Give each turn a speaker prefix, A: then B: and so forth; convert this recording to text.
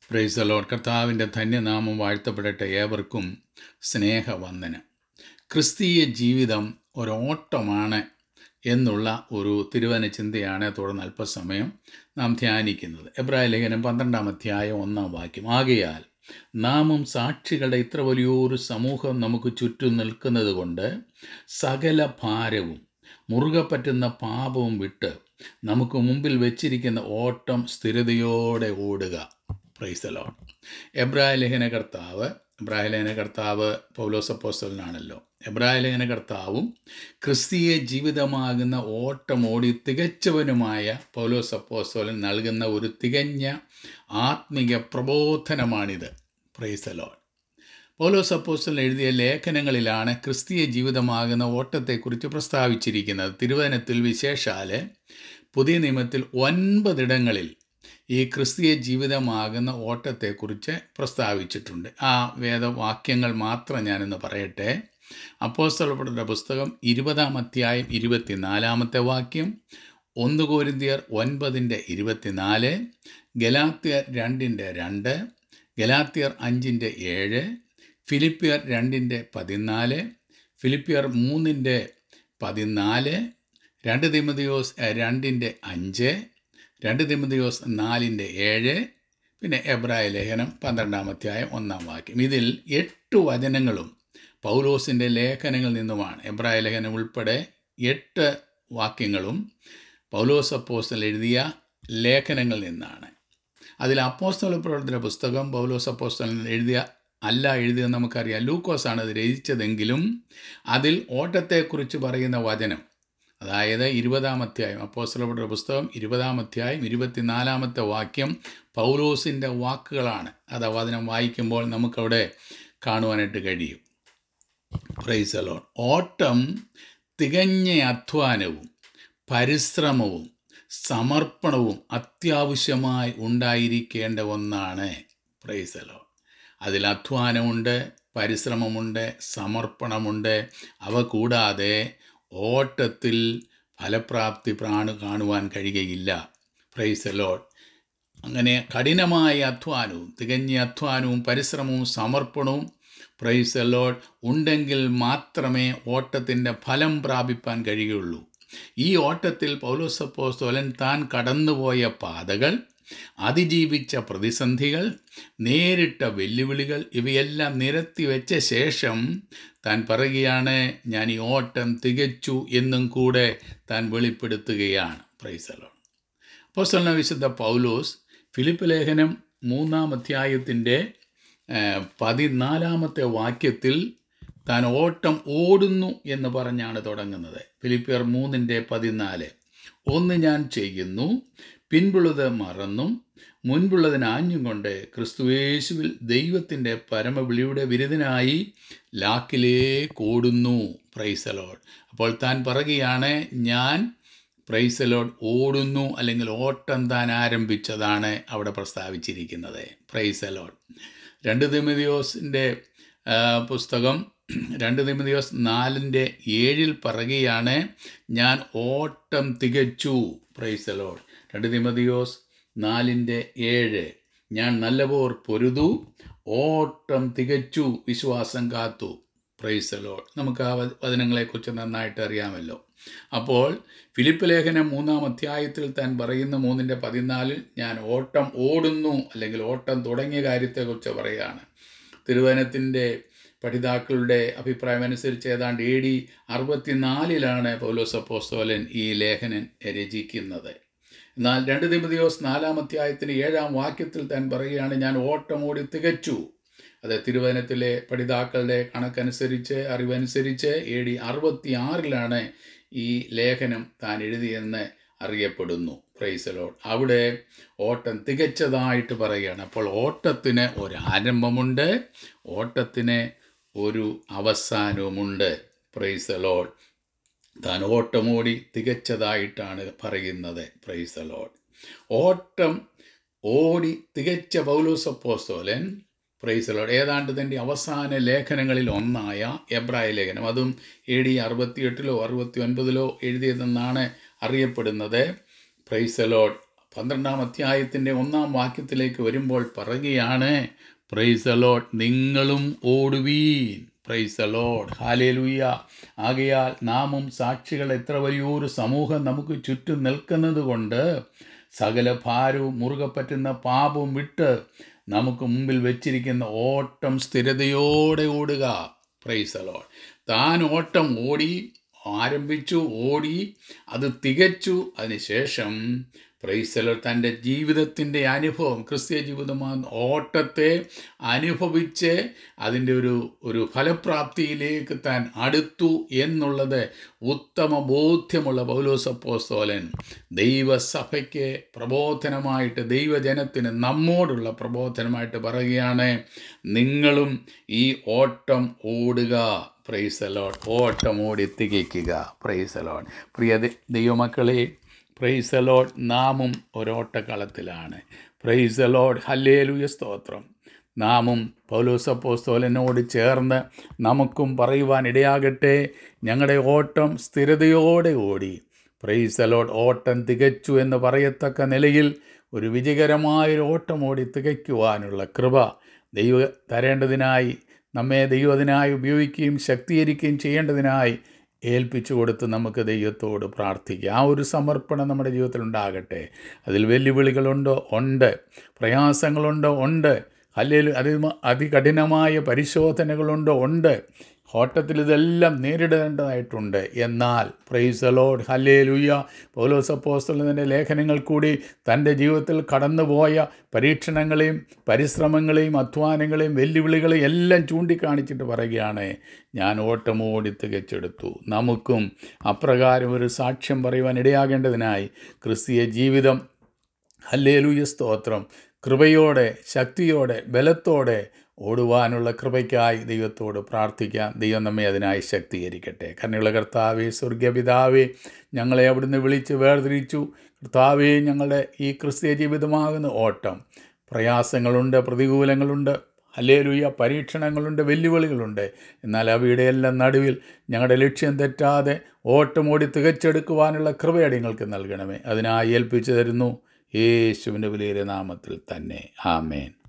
A: price load കർത്താവിൻ്റെ ധന്യനാമം വാഴ്ത്തപ്പെടട്ടെ ഏവർക്കും സ്നേഹവന്ദനം ക്രിസ്തീയ ജീവിതം ഒരോട്ടമാണ് എന്നുള്ള ഒരു തിരുവന ചിന്തയാണ് തുടർന്ന് അല്പസമയം നാം ധ്യാനിക്കുന്നത് എബ്രായ ലേഖനം പന്ത്രണ്ടാം അധ്യായം ഒന്നാം വാക്യം ആകയാൽ നാമും സാക്ഷികളുടെ ഇത്ര വലിയൊരു സമൂഹം നമുക്ക് ചുറ്റും നിൽക്കുന്നത് കൊണ്ട് സകല ഭാരവും മുറുകെ പറ്റുന്ന പാപവും വിട്ട് നമുക്ക് മുമ്പിൽ വെച്ചിരിക്കുന്ന ഓട്ടം സ്ഥിരതയോടെ ഓടുക പ്രൈസലോൺ എബ്രായ ലേഖന കർത്താവ് എബ്രായ ലേഖന കർത്താവ് പൗലോസപ്പോസ്റ്റലിനാണല്ലോ എബ്രായ ലേഖന കർത്താവും ക്രിസ്തീയ ജീവിതമാകുന്ന ഓട്ടം ഓടി തികച്ചവനുമായ പൗലോസപ്പോസ്റ്റോലൻ നൽകുന്ന ഒരു തികഞ്ഞ ആത്മിക പ്രബോധനമാണിത് പ്രൈസലോൺ പൗലോസ് അപ്പോസ്റ്റൽ എഴുതിയ ലേഖനങ്ങളിലാണ് ക്രിസ്തീയ ജീവിതമാകുന്ന ഓട്ടത്തെക്കുറിച്ച് പ്രസ്താവിച്ചിരിക്കുന്നത് തിരുവനത്തിൽ വിശേഷാല് പുതിയ നിയമത്തിൽ ഒൻപതിടങ്ങളിൽ ഈ ക്രിസ്തീയ ജീവിതമാകുന്ന ഓട്ടത്തെക്കുറിച്ച് പ്രസ്താവിച്ചിട്ടുണ്ട് ആ വേദവാക്യങ്ങൾ മാത്രം ഞാനിന്ന് പറയട്ടെ അപ്പോസ്തലപ്പെടുന്ന പുസ്തകം ഇരുപതാം അധ്യായം ഇരുപത്തിനാലാമത്തെ വാക്യം ഒന്ന് കോരിന്തിയർ ഒൻപതിൻ്റെ ഇരുപത്തിനാല് ഗലാത്തിയർ രണ്ടിൻ്റെ രണ്ട് ഗലാത്തിയർ അഞ്ചിൻ്റെ ഏഴ് ഫിലിപ്പിയർ രണ്ടിൻ്റെ പതിനാല് ഫിലിപ്പിയർ മൂന്നിൻ്റെ പതിനാല് രണ്ട് തിമതിയോസ് രണ്ടിൻ്റെ അഞ്ച് രണ്ട് തിമതിയോസ് നാലിൻ്റെ ഏഴ് പിന്നെ എബ്രായ ലേഖനം പന്ത്രണ്ടാം അധ്യായം ഒന്നാം വാക്യം ഇതിൽ എട്ട് വചനങ്ങളും പൗലോസിൻ്റെ ലേഖനങ്ങളിൽ നിന്നുമാണ് എബ്രായ ലേഖനം ഉൾപ്പെടെ എട്ട് വാക്യങ്ങളും പൗലോസ് അപ്പോസ്റ്റൽ എഴുതിയ ലേഖനങ്ങളിൽ നിന്നാണ് അതിൽ അപ്പോസ്തല പ്രവർത്തന പുസ്തകം പൗലോസ് അപ്പോസ്തലൻ എഴുതിയ അല്ല എഴുതിയെന്ന് നമുക്കറിയാം ലൂക്കോസാണ് അത് രചിച്ചതെങ്കിലും അതിൽ ഓട്ടത്തെക്കുറിച്ച് പറയുന്ന വചനം അതായത് ഇരുപതാം അധ്യായം അപ്പോസ്തലപ്പെട്ട പുസ്തകം ഇരുപതാം അധ്യായം ഇരുപത്തിനാലാമത്തെ വാക്യം പൗലോസിൻ്റെ വാക്കുകളാണ് അത് ആ വചനം വായിക്കുമ്പോൾ നമുക്കവിടെ കാണുവാനായിട്ട് കഴിയും പ്രൈസ് അലോൺ ഓട്ടം തികഞ്ഞ അധ്വാനവും പരിശ്രമവും സമർപ്പണവും അത്യാവശ്യമായി ഉണ്ടായിരിക്കേണ്ട ഒന്നാണ് പ്രൈസ് അലോൺ അതിൽ അധ്വാനമുണ്ട് പരിശ്രമമുണ്ട് സമർപ്പണമുണ്ട് അവ കൂടാതെ ഓട്ടത്തിൽ ഫലപ്രാപ്തി പ്രാണു കാണുവാൻ കഴിയുകയില്ല പ്രൈസ് ലോഡ് അങ്ങനെ കഠിനമായ അധ്വാനവും തികഞ്ഞ അധ്വാനവും പരിശ്രമവും സമർപ്പണവും പ്രൈസ് ലോഡ് ഉണ്ടെങ്കിൽ മാത്രമേ ഓട്ടത്തിൻ്റെ ഫലം പ്രാപിപ്പാൻ കഴിയുകയുള്ളൂ ഈ ഓട്ടത്തിൽ പൗലോസപ്പോസ്തോലൻ താൻ കടന്നുപോയ പാതകൾ അതിജീവിച്ച പ്രതിസന്ധികൾ നേരിട്ട വെല്ലുവിളികൾ ഇവയെല്ലാം നിരത്തി വെച്ച ശേഷം താൻ പറയുകയാണ് ഞാൻ ഈ ഓട്ടം തികച്ചു എന്നും കൂടെ താൻ വെളിപ്പെടുത്തുകയാണ് പ്രൈസലോൺ അപ്പോസ്തലന വിശുദ്ധ പൗലോസ് ഫിലിപ്പ് ലേഖനം മൂന്നാം അധ്യായത്തിൻ്റെ പതിനാലാമത്തെ വാക്യത്തിൽ താൻ ഓട്ടം ഓടുന്നു എന്ന് പറഞ്ഞാണ് തുടങ്ങുന്നത് ഫിലിപ്പിയർ മൂന്നിൻ്റെ പതിനാല് ഒന്ന് ഞാൻ ചെയ്യുന്നു പിൻപുള്ളത് മറന്നും മുൻപുള്ളതിന് ആഞ്ഞും കൊണ്ട് ക്രിസ്തുവേശുവിൽ ദൈവത്തിൻ്റെ പരമവിളിയുടെ വിരുദ്ധനായി ലാക്കിലേക്ക് ഓടുന്നു പ്രൈസലോഡ് അപ്പോൾ താൻ പറയുകയാണ് ഞാൻ പ്രൈസലോഡ് ഓടുന്നു അല്ലെങ്കിൽ ഓട്ടം താൻ ആരംഭിച്ചതാണ് അവിടെ പ്രസ്താവിച്ചിരിക്കുന്നത് പ്രൈസലോഡ് രണ്ട് തിമതിയോസിൻ്റെ പുസ്തകം രണ്ട് തിമതിയോസ് നാലിൻ്റെ ഏഴിൽ പറയുകയാണ് ഞാൻ ഓട്ടം തികച്ചു പ്രൈസലോഡ് രണ്ട് തിമതിയോസ് നാലിൻ്റെ ഏഴ് ഞാൻ നല്ലപോർ പൊരുതു ഓട്ടം തികച്ചു വിശ്വാസം കാത്തു പ്രൈസലോഡ് നമുക്ക് ആ വചനങ്ങളെക്കുറിച്ച് നന്നായിട്ട് അറിയാമല്ലോ അപ്പോൾ ഫിലിപ്പ് ലേഖനം മൂന്നാം അധ്യായത്തിൽ താൻ പറയുന്ന മൂന്നിൻ്റെ പതിനാലിൽ ഞാൻ ഓട്ടം ഓടുന്നു അല്ലെങ്കിൽ ഓട്ടം തുടങ്ങിയ കാര്യത്തെക്കുറിച്ച് പറയുകയാണ് തിരുവനത്തിൻ്റെ പഠിതാക്കളുടെ അഭിപ്രായം അനുസരിച്ച് ഏതാണ്ട് എ ഡി അറുപത്തിനാലിലാണ് പൗലോസ് അപ്പോസ്തോലൻ ഈ ലേഖനൻ രചിക്കുന്നത് എന്നാൽ രണ്ട് തിമതിയോസ് നാലാം അധ്യായത്തിന് ഏഴാം വാക്യത്തിൽ താൻ പറയുകയാണ് ഞാൻ ഓട്ടം ഓടി തികച്ചു അത് തിരുവനത്തിലെ പഠിതാക്കളുടെ കണക്കനുസരിച്ച് അറിവനുസരിച്ച് എ ഡി അറുപത്തി ആറിലാണ് ഈ ലേഖനം താൻ എഴുതിയെന്ന് അറിയപ്പെടുന്നു പ്രൈസലോഡ് അവിടെ ഓട്ടം തികച്ചതായിട്ട് പറയുകയാണ് അപ്പോൾ ഓട്ടത്തിന് ഒരു ആരംഭമുണ്ട് ഓട്ടത്തിന് ഒരു അവസാനവുമുണ്ട് പ്രൈസലോഡ് താൻ ഓട്ടമോടി തികച്ചതായിട്ടാണ് പറയുന്നത് പ്രൈസലോഡ് ഓട്ടം ഓടി തികച്ച പൗലോസപ്പോസ്തോലൻ പ്രൈസലോഡ് ഏതാണ്ട് തൻ്റെ അവസാന ലേഖനങ്ങളിൽ ഒന്നായ എബ്രായ ലേഖനം അതും എ ഡി അറുപത്തിയെട്ടിലോ അറുപത്തി ഒൻപതിലോ എഴുതിയതെന്നാണ് അറിയപ്പെടുന്നത് പ്രൈസലോഡ് പന്ത്രണ്ടാം അധ്യായത്തിൻ്റെ ഒന്നാം വാക്യത്തിലേക്ക് വരുമ്പോൾ പറയുകയാണ് പ്രൈസ് അലോട്ട് നിങ്ങളും ഓടുവീൻ പ്രൈസ് അലോട്ട് ഹാലേലുയ്യ ആകയാൽ നാമും സാക്ഷികൾ എത്ര വലിയൊരു സമൂഹം നമുക്ക് ചുറ്റും നിൽക്കുന്നത് കൊണ്ട് സകല ഭാരവും മുറുകെ പറ്റുന്ന പാപവും വിട്ട് നമുക്ക് മുമ്പിൽ വെച്ചിരിക്കുന്ന ഓട്ടം സ്ഥിരതയോടെ ഓടുക പ്രൈസ് അലോട്ട് താൻ ഓട്ടം ഓടി ആരംഭിച്ചു ഓടി അത് തികച്ചു അതിനുശേഷം പ്രൈസലർ തൻ്റെ ജീവിതത്തിൻ്റെ അനുഭവം ക്രിസ്ത്യ ജീവിതമാകുന്ന ഓട്ടത്തെ അനുഭവിച്ച് അതിൻ്റെ ഒരു ഒരു ഫലപ്രാപ്തിയിലേക്ക് താൻ അടുത്തു എന്നുള്ളത് ഉത്തമ ബോധ്യമുള്ള പൗലോസപ്പോസ്തോലൻ ദൈവസഭയ്ക്ക് പ്രബോധനമായിട്ട് ദൈവജനത്തിന് നമ്മോടുള്ള പ്രബോധനമായിട്ട് പറയുകയാണ് നിങ്ങളും ഈ ഓട്ടം ഓടുക പ്രൈസ് അലോട്ട് ഓട്ടം ഓടി തികയ്ക്കുക പ്രൈസ് അലോട്ട് പ്രിയ ദ- ദൈവമക്കളെ പ്രൈസ് അലോട്ട് നാമും ഒരോട്ടക്കളത്തിലാണ് പ്രൈസ് അലോട്ട് ഹല്ലേലൂയ സ്തോത്രം നാമും പൗലോസപ്പോസ്തോലനോട് ചേർന്ന് നമുക്കും പറയുവാൻ ഇടയാകട്ടെ ഞങ്ങളുടെ ഓട്ടം സ്ഥിരതയോടെ ഓടി പ്രൈസ് അലോട്ട് ഓട്ടം തികച്ചു എന്ന് പറയത്തക്ക നിലയിൽ ഒരു വിജയകരമായൊരു ഓട്ടം ഓടി തികയ്ക്കുവാനുള്ള കൃപ ദൈവ തരേണ്ടതിനായി നമ്മെ ദൈവം അതിനായി ഉപയോഗിക്കുകയും ശക്തീകരിക്കുകയും ചെയ്യേണ്ടതിനായി ഏൽപ്പിച്ചു കൊടുത്ത് നമുക്ക് ദൈവത്തോട് പ്രാർത്ഥിക്കാം ആ ഒരു സമർപ്പണം നമ്മുടെ ജീവിതത്തിൽ ഉണ്ടാകട്ടെ അതിൽ വെല്ലുവിളികളുണ്ടോ ഉണ്ട് പ്രയാസങ്ങളുണ്ടോ ഉണ്ട് അല്ലെങ്കിൽ അതി അതികഠിനമായ പരിശോധനകളുണ്ടോ ഉണ്ട് ഓട്ടത്തിൽ ഇതെല്ലാം നേരിടേണ്ടതായിട്ടുണ്ട് എന്നാൽ പ്രൈസ് അലോഡ് ഹല്ലേ ലുയ്യ പൗലോസപ്പോസ്തലൻ്റെ ലേഖനങ്ങൾ കൂടി തൻ്റെ ജീവിതത്തിൽ കടന്നുപോയ പരീക്ഷണങ്ങളെയും പരിശ്രമങ്ങളെയും അധ്വാനങ്ങളെയും വെല്ലുവിളികളെയും എല്ലാം ചൂണ്ടിക്കാണിച്ചിട്ട് പറയുകയാണ് ഞാൻ ഓട്ടമോടി തികച്ചെടുത്തു നമുക്കും അപ്രകാരം ഒരു സാക്ഷ്യം പറയുവാൻ ഇടയാകേണ്ടതിനായി ക്രിസ്തീയ ജീവിതം ഹല്ലേലൂയ സ്തോത്രം കൃപയോടെ ശക്തിയോടെ ബലത്തോടെ ഓടുവാനുള്ള കൃപയ്ക്കായി ദൈവത്തോട് പ്രാർത്ഥിക്കാം ദൈവം നമ്മെ അതിനായി ശക്തീകരിക്കട്ടെ കരുണയുള്ള കർത്താവേ സ്വർഗപിതാവേ ഞങ്ങളെ അവിടുന്ന് വിളിച്ച് വേർതിരിച്ചു കർത്താവേ ഞങ്ങളുടെ ഈ ക്രിസ്തീയ ജീവിതമാകുന്ന ഓട്ടം പ്രയാസങ്ങളുണ്ട് പ്രതികൂലങ്ങളുണ്ട് ഹല്ലേലൂയ പരീക്ഷണങ്ങളുണ്ട് വെല്ലുവിളികളുണ്ട് എന്നാൽ അവയുടെ എല്ലാം നടുവിൽ ഞങ്ങളുടെ ലക്ഷ്യം തെറ്റാതെ ഓട്ടമോടി തികച്ചെടുക്കുവാനുള്ള കൃപയടി നിങ്ങൾക്ക് നൽകണമേ അതിനായി ഏൽപ്പിച്ചു തരുന്നു യേശുവിൻ്റെ വലിയ നാമത്തിൽ തന്നെ ആമേൻ